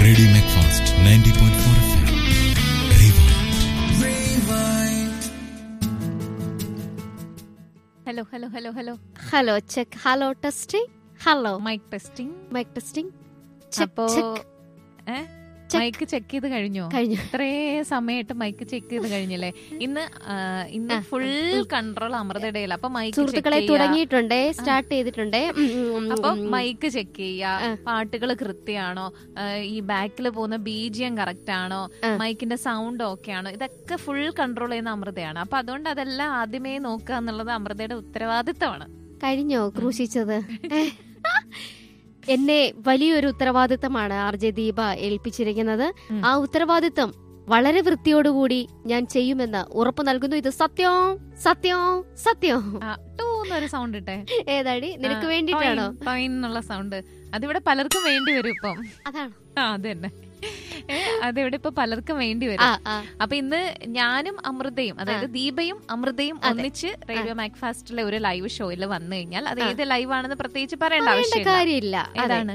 Radio Macfast ninety point four F M hello hello hello hello hello check hello testing hello mike testing mike testing അപ്പോ ഏ Check. Mic check ചെയ്ത് കഴിഞ്ഞോ കഴിഞ്ഞു ഇത്രേ സമയമായിട്ട് mic check ചെയ്ത് കഴിഞ്ഞല്ലേ ഇന്ന് ആ, ഇന്ന് ആ, ഫുൾ കൺട്രോൾ അമൃതയുടെയില്ല അപ്പൊ മൈക്ക് സുഹൃത്തുക്കളെ തുടങ്ങിയിട്ടുണ്ടേ സ്റ്റാർട്ട് ചെയ്തിട്ടുണ്ടേ ഉം, ഉം, ഉം, അപ്പൊ ഉം. മൈക്ക് ചെക്ക് ചെയ്യാ ആ. പാട്ടുകൾ കൃത്യമാണോ ആ, ഈ ബാക്കിൽ പോകുന്ന ബീജിയം കറക്റ്റ് ആണോ ആ. മൈക്കിന്റെ സൗണ്ട് ഓക്കെ ആണോ ഇതൊക്കെ ഫുൾ കൺട്രോൾ ചെയ്യുന്ന അമൃതയാണ് അപ്പൊ അതുകൊണ്ട് അതെല്ലാം ആദ്യമേ നോക്കുക എന്നുള്ളത് അമൃതയുടെ ഉത്തരവാദിത്തമാണ് കഴിഞ്ഞോ ക്രൂശിച്ചത് ഏ? എന്നെ വലിയൊരു ഉത്തരവാദിത്തമാണ് ആർ ജെ ദീപ ഏൽപ്പിച്ചിരിക്കുന്നത് ഉം. ആ ഉത്തരവാദിത്തം വളരെ വൃത്തിയോടുകൂടി ഞാൻ ചെയ്യുമെന്ന് ഉറപ്പു നൽകുന്നു ഇത് സത്യം സത്യം സത്യം ആ, ടൂ എന്നൊരു സൗണ്ട് ഇട്ടെ ഏതാടി നിനക്ക് ആ, വേണ്ടിട്ടാണോ ടൊയിൻ, ടൊയിൻ എന്നുള്ള സൗണ്ട് അതിവിടെ പലർക്കും വേണ്ടി വരും ഇപ്പം അതാണോ ആ അത് തന്നെ ഏ, അതിവിടെ ഇപ്പൊ പലർക്കും വേണ്ടി ആ വരും ആ അപ്പൊ ഇന്ന് ഞാനും അമൃതയും അതായത് ദീപയും അമൃതയും അതെ. ഒന്നിച്ച് റേഡിയോ മാക്ഫാസ്റ്റിലെ ഒരു ലൈവ് ഷോയിൽ വന്നു കഴിഞ്ഞാൽ അത് ആ. ഏത് ലൈവ് ആണെന്ന് പ്രത്യേകിച്ച് പറയേണ്ട പറയേണ്ട ആവശ്യമില്ല കാര്യമില്ല ഏതാണ്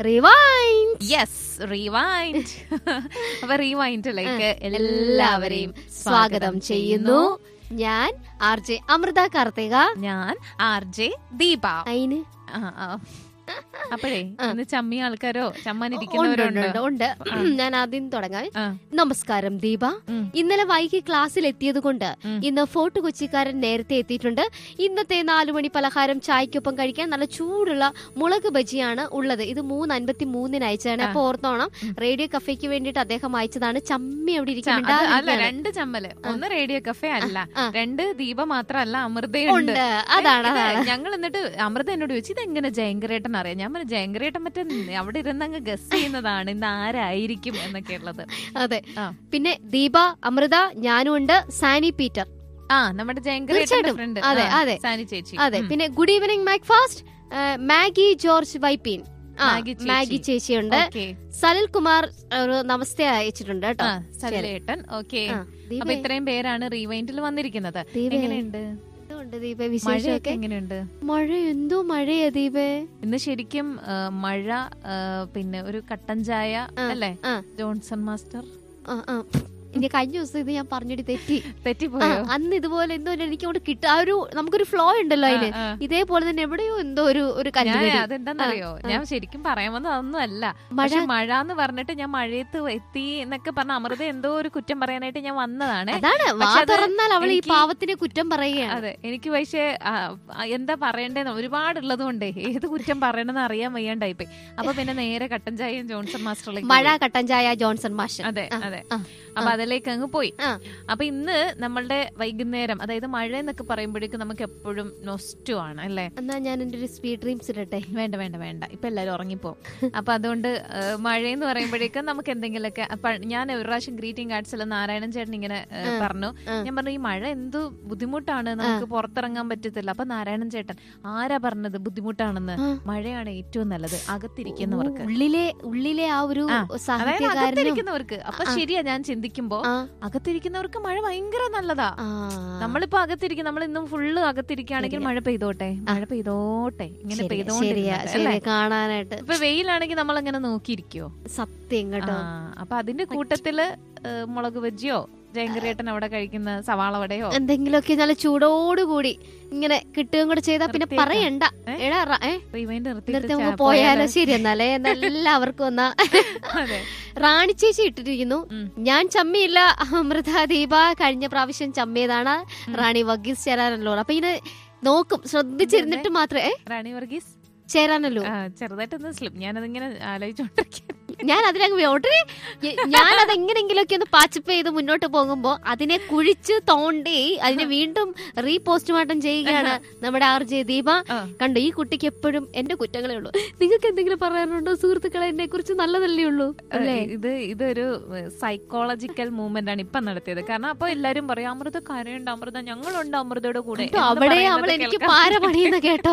റിവൈൻഡ് യെസ് റീവൈൻഡ് അപ്പൊ റീവൈൻഡിലേക്ക് എല്ലാവരെയും സ്വാഗതം ചെയ്യുന്നു ഞാൻ ആർ ജെ അമൃത കാർത്തിക ഞാൻ ആർ ജെ ദീപ അയിന് ആ, ആ. അപ്പോഴേ ആ. ഇന്ന് ചമ്മിയ ആൾക്കാരോ ഉണ്ട്, ചമ്മാനിരിക്കുന്നവരുണ്ടോ ഉണ്ട്, ഉണ്ട്. ആ. ഞാൻ ആദ്യം തുടങ്ങാം ആ. നമസ്കാരം ദീപ ഉം. ഇന്നലെ വൈകി ക്ലാസ്സിൽ എത്തിയത് കൊണ്ട് ഉം. ഇന്ന് ഫോർട്ട് കൊച്ചിക്കാരൻ നേരത്തെ എത്തിയിട്ടുണ്ട് ഇന്നത്തെ നാലു മണി പലഹാരം ചായക്കൊപ്പം കഴിക്കാൻ നല്ല ചൂടുള്ള മുളക് ബജിയാണ് ഉള്ളത് ഇത് മൂന്ന് അൻപത്തി മൂന്നിന് അയച്ചതാണ് ആ. അപ്പൊ ഓർത്തോണം റേഡിയോ കഫേക്ക് വേണ്ടിയിട്ട് അദ്ദേഹം അയച്ചതാണ് ചമ്മി അവിടെ ച- അത് അല്ല ഇരിക്കുന്നുണ്ട് രണ്ട് ചമ്മല് ഒന്ന് റേഡിയോ കഫേ അല്ല ആ. രണ്ട് ദീപ മാത്രല്ല അമൃതയുണ്ട് ഉണ്ട് അതാണ് ഇത് അതാണ് ഞങ്ങൾ എന്നിട്ട് അമൃത എന്നോട് ചോദിച്ചു ഇതെങ്ങനെ ജയങ്കരേട്ടൻ അറിയാം ഞാൻ പറഞ്ഞു ജയങ്കരേട്ടൻ മറ്റേ അവിടെ ഇരുന്ന് അങ്ങ് ഗസ് ചെയ്യുന്നതാണ് ഇന്ന് ആരായിരിക്കും എന്നൊക്കെ ഉള്ളത് അതെ ആ. പിന്നെ ദീപ അമൃത ഞാനും ഉണ്ട് സാനി പീറ്റർ ആ നമ്മുടെ ജയങ്കരേട്ടന്റെ തീർച്ചയായിട്ടും. ഫ്രണ്ട് അതെ, അതെ. സാനി ചേച്ചി അതെ ഉം. പിന്നെ good evening Macfast Maggie George Vypeen ആ, മാഗി ചേച്ചി. മാഗി ചേച്ചിയുണ്ട് ഓക്കേ. സലിൽ കുമാർ ഒരു നമസ്തേ അയച്ചിട്ടുണ്ട് കേട്ടോ ആ സലിലേട്ടൻ ഓക്കെ ആ, ദീപേ, അപ്പൊ ഇത്രയും പേരാണ് റീവൈൻഡിൽ വന്നിരിക്കുന്നത് ദീപേ, എങ്ങനെയുണ്ട് എന്തുണ്ട് ദീപേ മഴയൊക്കെ വിശേഷമൊക്കെ എങ്ങനെയുണ്ട് മഴ എന്തോ മഴയാ ദീപേ ഇന്ന് ശരിക്കും ആ, മഴ ആ, പിന്നെ ഒരു കട്ടൻ ചായ ആ, അല്ലേ ആ. ജോൺസൺ മാസ്റ്റർ ആ, ആ. ഇനി കഴിഞ്ഞ ദിവസം ഇത് ഞാൻ പറഞ്ഞിട്ട് തെറ്റി ആ, തെറ്റിപ്പോയോ അന്ന് ഇതുപോലെ എന്തോ എനിക്ക് അവിടെ കിട്ട ആ ഒരു നമുക്കൊരു ഫ്ലോ ഉണ്ടല്ലോ അതിന് ആ, ആ. ഇതേപോലെ തന്നെ എവിടെയോ എന്തോ ഒരു ഒരു ഞാൻ കല്ലുകടി അതെന്താന്നറിയോ ആ, ആ. ഞാൻ ശരിക്കും പറയാൻ വന്നത് അതൊന്നും അല്ല മഴ പക്ഷെ മഴ എന്ന് പറഞ്ഞിട്ട് ഞാൻ മഴയത്ത് എത്തി എന്നൊക്കെ പറഞ്ഞ അമൃത എന്തോ ഒരു കുറ്റം പറയാനായിട്ട് ഞാൻ വന്നതാണ് അതാണ് വാ പക്ഷെ അത് തുറന്നാൽ അവൾ ഈ എനിക്ക് പാവത്തിനെ കുറ്റം പറയുകയാണ് അതെ എനിക്ക് പക്ഷേ ആ, ആ, എന്താ പറയണ്ടേന്ന് ഒരുപാടുള്ളത് കൊണ്ടേ ഏത് കുറ്റം പറയണമെന്ന് അറിയാൻ വയ്യാണ്ടായിപ്പോയി അപ്പൊ പിന്നെ നേരെ കട്ടൻ ചായയും ജോൺസൺ മാസ്റ്ററിലേക്ക് മഴ പോയി. കട്ടൻ ചായ ജോൺസൺ മാഷൻ അതെ ആ, അതെ ആ, അപ്പൊ അതിലേക്ക് അങ്ങ് പോയി ആ. അപ്പൊ ഇന്ന് നമ്മളുടെ വൈകുന്നേരം അതായത് മഴ എന്നൊക്കെ പറയുമ്പോഴേക്കും നമുക്ക് എപ്പോഴും നൊസ്റ്റു ആണ് അല്ലേ എന്നാ ഞാൻ എന്റെ ഒരു സ്വീറ്റ് ഡ്രീംസ് ഇടട്ടെ വേണ്ട വേണ്ട വേണ്ട ഇപ്പൊ എല്ലാരും ഉറങ്ങിപ്പോ അപ്പൊ അതുകൊണ്ട് ആ, മഴയെന്ന് പറയുമ്പോഴേക്കും നമുക്ക് എന്തെങ്കിലുമൊക്കെ അപ്പൊ ഞാൻ ഒരു പ്രാവശ്യം ഗ്രീറ്റിംഗ് കാർഡ്സിൽ നാരായണൻ ചേട്ടൻ ഇങ്ങനെ ആ, ആ, പറഞ്ഞു ആ. ഞാൻ പറഞ്ഞു ഈ മഴ എന്തു ബുദ്ധിമുട്ടാണ് നമുക്ക് പുറത്തിറങ്ങാൻ പറ്റത്തില്ല അപ്പൊ നാരായണൻ ചേട്ടൻ ആരാ പറഞ്ഞത് ബുദ്ധിമുട്ടാണെന്ന് ആ. മഴയാണ് ഏറ്റവും നല്ലത് അകത്തിരിക്കുന്നവർക്ക് ഉള്ളിലെ ഉള്ളിലെ ആ ഒരു ആ, അതായത് സാഹിത്യകാരനും അകത്തിരിക്കുന്നവർക്ക് അപ്പൊ ആ. ശരിയാ ഞാൻ ചിന്തിക്കുമ്പോ ആ, അകത്തിരിക്കുന്നവർക്ക് മഴ ഭയങ്കര നല്ലതാ ആ. നമ്മളിപ്പോ അകത്തിരിക്കും നമ്മൾ ഇന്നും ഫുള്ള് അകത്തിരിക്കുകയാണെങ്കിൽ ശരിയാ. മഴ പെയ്തോട്ടെ മഴ പെയ്തോട്ടെ ഇങ്ങനെ ശരിയാ, ശരിയാ പെയ്തോണ്ടിരുന്നോട്ടെ, അല്ലേ ശരിയാ കാണാനായിട്ട് ഇപ്പൊ വെയിലാണെങ്കിൽ നമ്മൾ അങ്ങനെ നോക്കിയിരിക്കോ സത്യം കേട്ടോ ആ, അപ്പൊ അതിന്റെ കൂട്ടത്തില് ഏ, മുളക് ബജ്ജിയോ ജയങ്കരേട്ടൻ അവിടെ കഴിക്കുന്ന സവാള വടയോ എന്തെങ്കിലുമൊക്കെ നല്ല ചൂടോടുകൂടി ഇങ്ങനെ കിട്ടുകയും കൂടെ ചെയ്താ പിന്നെ നിർത്തിയേക്കാം. പറയണ്ട ഏ? എടാ റ- ഏ റിവൈൻഡ് നിർത്തി നിർത്തിയിട്ട് നമുക്ക് ചാ- പോയാലോ പോയാലോ? ശരി എന്നാലേ എന്നാ എല്ലാവർക്കും എന്നാ അതെ റാണി ചേച്ചി ഇട്ടിരിക്കുന്നു ഉം. ഞാൻ ചമ്മിയില്ല അമൃത ദീപ കഴിഞ്ഞ പ്രാവശ്യം ചമ്മിയതാണ് റാണി വഗീസ് ചേരാനല്ലോ അപ്പൊ ഇങ്ങനെ നോക്കും ശ്രദ്ധിച്ചിരുന്നിട്ട് മാത്രമേ ഏ, റാണി വർഗീസ് ചേരാനല്ലോ ആ, ചെറുതായിട്ടൊന്ന് സ്ലിപ്പ് ഞാനതിങ്ങനെ ആലോചിച്ചോണ്ടിരിക്കും ഞാൻ അതിലങ്ങ് ഓട്ടറി ഞാൻ അത് എങ്ങനെങ്കിലുമൊക്കെ ഒന്ന് പാച്ചപ്പ് ചെയ്ത് മുന്നോട്ട് പോകുമ്പോ അതിനെ കുഴിച്ച് തോണ്ടി അതിനെ വീണ്ടും റീപോസ്റ്റ്മോർട്ടം ചെയ്യുകയാണ് നമ്മുടെ ആർ ജെ ദീപ ആ. കണ്ടു ഈ കുട്ടിക്ക് എപ്പോഴും എന്റെ കുറ്റങ്ങളേ ഉള്ളൂ നിങ്ങൾക്ക് എന്തെങ്കിലും പറയാനുണ്ടോ സുഹൃത്തുക്കളെ എന്നെ കുറിച്ച് നല്ലതല്ലേ ഉള്ളൂ അല്ലേ ഇത് ഇതൊരു സൈക്കോളജിക്കൽ മൂവ്മെന്റ് ആണ് ഇപ്പൊ നടത്തിയത് കാരണം അപ്പൊ എല്ലാരും പറയും അമൃത കരയുണ്ട് അമൃത ഞങ്ങളുണ്ട് അമൃതയുടെ കൂടെ കേട്ടോ, എന്ന് അവിടെ പറയുന്നത് അവൾ എനിക്ക് കേൾക്കാൻ- പാര പണിയുന്ന കേട്ടോ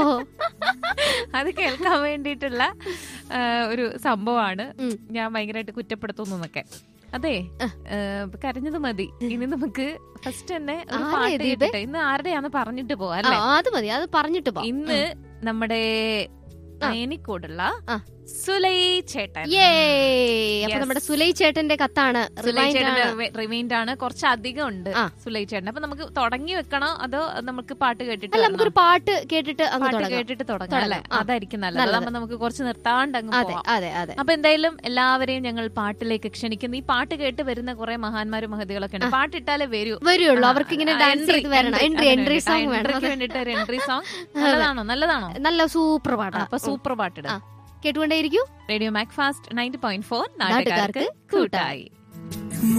അത് കേൾക്കാൻ വേണ്ടിയിട്ടുള്ള ആ, ഒരു സംഭവമാണ് ഉം. ഞാൻ ഭയങ്കരമായിട്ട് കുറ്റപ്പെടുത്തുന്നു എന്നൊക്കെ അതെ ഏ, കരഞ്ഞത് മതി ഇനി നമുക്ക് ഫസ്റ്റ് തന്നെ ഒരു ആരെയാ പാട്ട് ദീപേ? കേട്ടിട്ട് ഇന്ന് ആരുടെയാന്ന് പറഞ്ഞിട്ട് പോവാ ആ, അല്ലേ അത് മതി അത് പറഞ്ഞിട്ട് പോ ഇന്ന് നമ്മുടെ ആ. അയനിക്കോടുള്ള ആ. സുലൈ ചേട്ടൻ യേ അപ്പൊ Yes. നമ്മുടെ സുലൈ ചേട്ടന്റെ കത്താണ് സുലൈ Remind ആണ്. ചേട്ടന്റെ റിമൈൻഡ് ആണ് കുറച്ച് അധികം ഉണ്ട് ആ. സുലൈ ചേട്ടൻ അപ്പൊ നമുക്ക് തുടങ്ങി വെക്കണോ അതോ നമുക്ക് പാട്ട് കേട്ടിട്ട് അല്ല വരണോ? നമുക്കൊരു പാട്ട് കേട്ടിട്ട് അങ്ങ് പാട്ട് തുടങ്ങാം കേട്ടിട്ട് തുടങ്ങാം അല്ലെ തുടങ്ങാം. ആ. അതായിരിക്കും നല്ലത് നല്ലത്. അതാകുമ്പോ നമുക്ക് കുറച്ച് നിർത്താണ്ട് അങ്ങ് അതെ പോവാം അതെ അതെ അപ്പൊ എന്തായാലും എല്ലാവരെയും ഞങ്ങൾ പാട്ടിലേക്ക് ക്ഷണിക്കുന്നു ഈ പാട്ട് കേട്ട് വരുന്ന കുറെ മഹാന്മാരും മഹതികളൊക്കെ ഉണ്ട് പാട്ടിട്ടാലേ വരൂ വരുള്ളൂ ആ, അവർക്ക് ഇങ്ങനെ ആ, ഡാൻസ് entry, ചെയ്ത് വരണം entry, എൻട്രി അതിന് എൻട്രി വേണ്ടിയിട്ട്. ആ, സോങ് വേണം entryക്ക് വേണ്ടിയിട്ട് ഒരു എൻട്രി സോങ് നല്ലതാണോ നല്ലതാണോ നല്ല സൂപ്പർ ആ, പാട്ടാ അപ്പൊ സൂപ്പർ പാട്ടിട ആ. കേട്ടുകൊണ്ടേയിരിക്കും radio Macfast ninety point four നാട്ടുകാർക്ക് നാട്ടുകാർക്ക് കൂട്ടായി